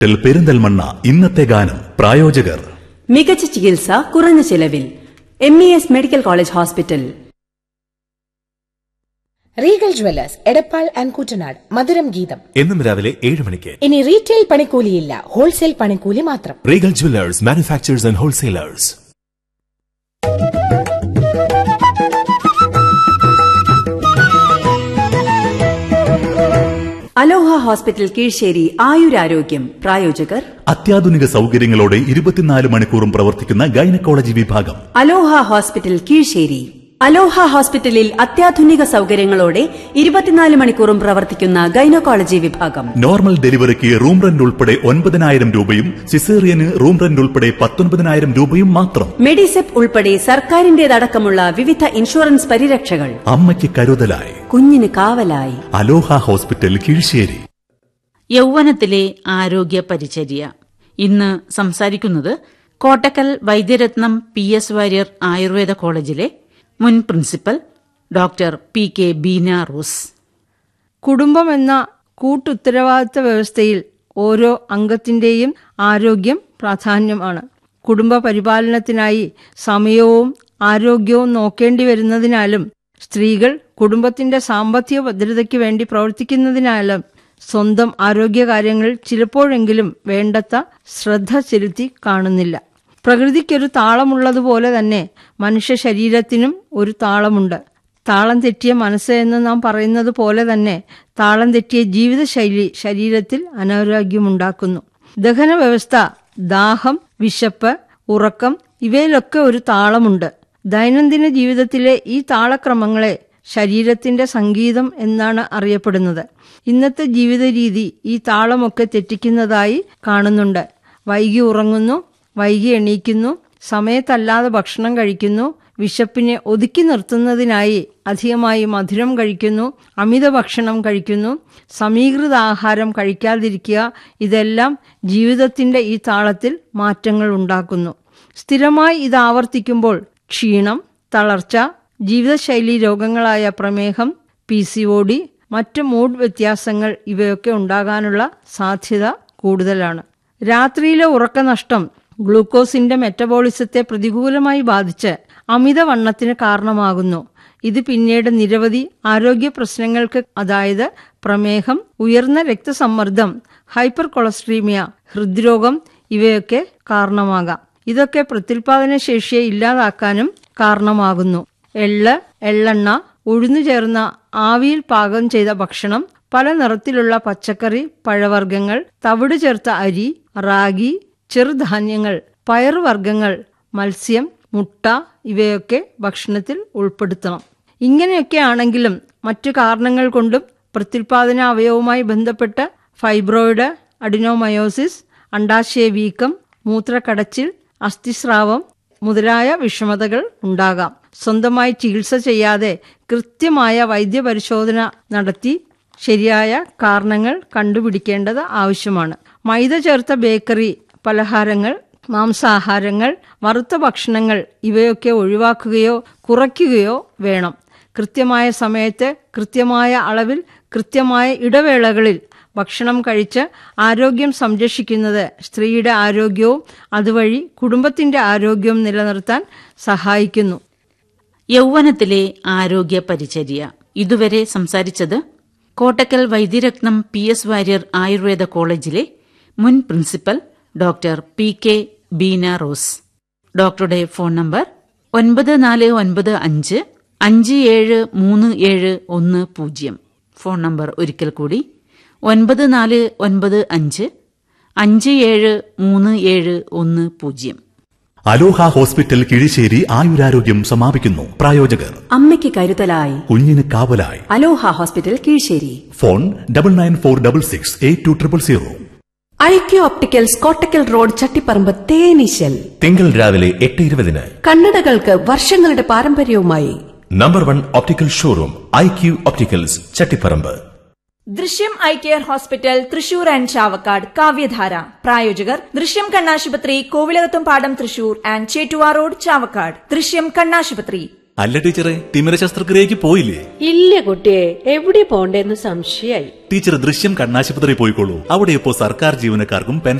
tell Perinthalmanna ഇന്നത്തെ ഗാനം പ്രായോജകർ മികച്ച ചികിത്സ കുറഞ്ഞ ചിലവിൽ M E S medical college hospital Regal jewellers Edappal and Koottanad Madhuram Geetham എന്നും രാവിലെ ഏഴ് മണിക്ക് ഇനി റീറ്റെയിൽ പണിക്കൂലിയില്ല ഹോൾസെയിൽ പണിക്കൂലി മാത്രം Regal jewellers manufacturers and wholesalers Aloha hospital Keezhisseri ആയുരാരോഗ്യം പ്രായോജകർ അത്യാധുനിക സൗകര്യങ്ങളോടെ ഇരുപത്തിനാല് മണിക്കൂറും പ്രവർത്തിക്കുന്ന ഗൈനക്കോളജി വിഭാഗം അലോഹ ഹോസ്പിറ്റൽ കീഴ്ശ്ശേരി അലോഹ ഹോസ്പിറ്റലിൽ അത്യാധുനിക സൗകര്യങ്ങളോടെ ഇരുപത്തിനാല് മണിക്കൂറും പ്രവർത്തിക്കുന്ന ഗൈനക്കോളജി വിഭാഗം നോർമൽ ഡെലിവറിക്ക് റൂം റെന്റ് ഉൾപ്പെടെ ഒൻപതിനായിരം രൂപയും സിസേറിയന് റൂം റെന്റ് ഉൾപ്പെടെ പത്തൊൻപതിനായിരം രൂപയും മാത്രം മെഡിസെപ്പ് ഉൾപ്പെടെ സർക്കാരിന്റേതടക്കമുള്ള വിവിധ ഇൻഷുറൻസ് പരിരക്ഷകൾ അമ്മയ്ക്ക് കരുതലായി കുഞ്ഞിന് കാവലായി അലോഹ ഹോസ്പിറ്റൽ കീഴ്ശ്ശേരി യൗവനത്തിലെ ആരോഗ്യ പരിചര്യ ഇന്ന് സംസാരിക്കുന്നത് കോട്ടക്കൽ വൈദ്യരത്നം പി എസ് വാര്യർ ആയുർവേദ കോളേജിലെ മുൻ principal doctor P K Beena Rose കുടുംബം എന്ന കൂട്ടുത്തരവാദിത്ത വ്യവസ്ഥയിൽ ഓരോ അംഗത്തിന്റെയും ആരോഗ്യം പ്രാധാന്യമാണ് കുടുംബ പരിപാലനത്തിനായി സമയവും ആരോഗ്യവും നോക്കേണ്ടി വരുന്നതിനാലും സ്ത്രീകൾ കുടുംബത്തിന്റെ സാമ്പത്തിക ഭദ്രതയ്ക്ക് വേണ്ടി പ്രവർത്തിക്കുന്നതിനാലും സ്വന്തം ആരോഗ്യകാര്യങ്ങൾ ചിലപ്പോഴെങ്കിലും വേണ്ടത്ര ശ്രദ്ധ ചെലുത്തി കാണുന്നില്ല പ്രകൃതിക്കൊരു താളമുള്ളതുപോലെ തന്നെ മനുഷ്യ ശരീരത്തിനും ഒരു താളമുണ്ട് താളം തെറ്റിയ മനസ്സ് എന്ന് നാം പറയുന്നത് പോലെ തന്നെ താളം തെറ്റിയ ജീവിതശൈലി ശരീരത്തിൽ അനാരോഗ്യമുണ്ടാക്കുന്നു ദഹന വ്യവസ്ഥ ദാഹം വിശപ്പ് ഉറക്കം ഇവയിലൊക്കെ ഒരു താളമുണ്ട് ദൈനംദിന ജീവിതത്തിലെ ഈ താളക്രമങ്ങളെ ശരീരത്തിന്റെ സംഗീതം എന്നാണ് അറിയപ്പെടുന്നത് ഇന്നത്തെ ജീവിത രീതി ഈ താളമൊക്കെ തെറ്റിക്കുന്നതായി കാണുന്നുണ്ട് വൈകി ഉറങ്ങുന്നു വൈകി എണീക്കുന്നു സമയത്തല്ലാതെ ഭക്ഷണം കഴിക്കുന്നു വിശപ്പിനെ ഒതുക്കി നിർത്തുന്നതിനായി അധികമായി മധുരം കഴിക്കുന്നു അമിത ഭക്ഷണം കഴിക്കുന്നു സമീകൃത ആഹാരം കഴിക്കാതിരിക്കുക ഇതെല്ലാം ജീവിതത്തിന്റെ ഈ താളത്തിൽ മാറ്റങ്ങൾ ഉണ്ടാക്കുന്നു സ്ഥിരമായി ഇത് ആവർത്തിക്കുമ്പോൾ ക്ഷീണം തളർച്ച ജീവിതശൈലി രോഗങ്ങളായ പ്രമേഹം പി സി ഒ ഡി മറ്റ് മൂഡ് വ്യത്യാസങ്ങൾ ഇവയൊക്കെ ഉണ്ടാകാനുള്ള സാധ്യത കൂടുതലാണ് രാത്രിയിലെ ഉറക്കനഷ്ടം ഗ്ലൂക്കോസിന്റെ മെറ്റബോളിസത്തെ പ്രതികൂലമായി ബാധിച്ച് അമിതവണ്ണത്തിന് കാരണമാകുന്നു ഇത് പിന്നീട് നിരവധി ആരോഗ്യ പ്രശ്നങ്ങൾക്ക് അതായത് പ്രമേഹം ഉയർന്ന രക്തസമ്മർദ്ദം ഹൈപ്പർ കൊളസ്ട്രീമിയ ഹൃദ്രോഗം ഇവയൊക്കെ കാരണമാകാം ഇതൊക്കെ പ്രത്യുൽപാദന ശേഷിയെ ഇല്ലാതാക്കാനും കാരണമാകുന്നു എള്ള് എള്ളെണ്ണ ഉഴുന്നു ചേർന്ന ആവിയിൽ പാകം ചെയ്ത ഭക്ഷണം പല നിറത്തിലുള്ള പച്ചക്കറി പഴവർഗ്ഗങ്ങൾ തവിട് ചേർത്ത അരി റാഗി ചെറുധാന്യങ്ങൾ പയറുവർഗ്ഗങ്ങൾ മത്സ്യം മുട്ട ഇവയൊക്കെ ഭക്ഷണത്തിൽ ഉൾപ്പെടുത്തണം ഇങ്ങനെയൊക്കെ ആണെങ്കിലും മറ്റു കാരണങ്ങൾ കൊണ്ടും പ്രത്യുൽപാദന അവയവുമായി ബന്ധപ്പെട്ട് ഫൈബ്രോയിഡ് അഡിനോമയോസിസ് അണ്ടാശയ വീക്കം മൂത്രക്കടച്ചിൽ അസ്ഥിസ്രാവം മുതലായ വിഷമതകൾ ഉണ്ടാകാം സ്വന്തമായി ചികിത്സ ചെയ്യാതെ കൃത്യമായ വൈദ്യപരിശോധന നടത്തി ശരിയായ കാരണങ്ങൾ കണ്ടുപിടിക്കേണ്ടത് ആവശ്യമാണ് മൈദ ചേർത്ത ബേക്കറി പലഹാരങ്ങൾ മാംസാഹാരങ്ങൾ വറുത്ത ഭക്ഷണങ്ങൾ ഇവയൊക്കെ ഒഴിവാക്കുകയോ കുറയ്ക്കുകയോ വേണം കൃത്യമായ സമയത്ത് കൃത്യമായ അളവിൽ കൃത്യമായ ഇടവേളകളിൽ ഭക്ഷണം കഴിച്ച് ആരോഗ്യം സംരക്ഷിക്കുന്നത് സ്ത്രീയുടെ ആരോഗ്യവും അതുവഴി കുടുംബത്തിന്റെ ആരോഗ്യവും നിലനിർത്താൻ സഹായിക്കുന്നു യൗവനത്തിലെ ആരോഗ്യ പരിചര്യ ഇതുവരെ സംസാരിച്ചത് കോട്ടക്കൽ വൈദ്യരത്നം പി എസ് വാര്യർ ആയുർവേദ കോളേജിലെ മുൻ principal doctor P K Beena Rose ഡോക്ടറുടെ ഫോൺ നമ്പർ ഒൻപത് നാല് ഒൻപത് അഞ്ച് അഞ്ച് ഏഴ് മൂന്ന് ഏഴ് ഒന്ന് പൂജ്യം ഫോൺ നമ്പർ ഒരിക്കൽ കൂടി ഒൻപത് നാല് ഒൻപത് അഞ്ച് അഞ്ച് ഏഴ് മൂന്ന് ഏഴ് ഒന്ന് പൂജ്യം അലോഹ ഹോസ്പിറ്റൽ കിഴിശ്ശേരി ആയുരാരോഗ്യം സമാപിക്കുന്നു പ്രായോജകർ അമ്മയ്ക്ക് കരുതലായി കുഞ്ഞിന് കാവലായി Aloha hospital Keezhisseri phone double nine four double six eight two triple zero I Q opticals Kottakkal road Chattiparamba തേനീശൽ തിങ്കൾ രാവിലെ എട്ട് ഇരുപതിന് കണ്ണടകൾക്ക് വർഷങ്ങളുടെ പാരമ്പര്യവുമായി number one optical showroom I Q opticals Chattiparamba Drishyam eye care hospital Thrissur and Chavakkad Kavyadhara പ്രായോജകർ ദൃശ്യം കണ്ണാശുപത്രി കോവിലകത്തും പാടം തൃശൂർ ആൻഡ് ചേറ്റുവാ റോഡ് ചാവക്കാട് ദൃശ്യം കണ്ണാശുപത്രി അല്ല ടീച്ചറെ തിമിര ശസ്ത്രക്രിയക്ക് പോയില്ലേ ഇല്ല കുട്ടിയെ എവിടെ പോണ്ടേന്ന് സംശയായി ടീച്ചർ ദൃശ്യം കണ്ണാശുപത്രി പോയിക്കോളൂ അവിടെ ഇപ്പോ സർക്കാർ ജീവനക്കാർക്കും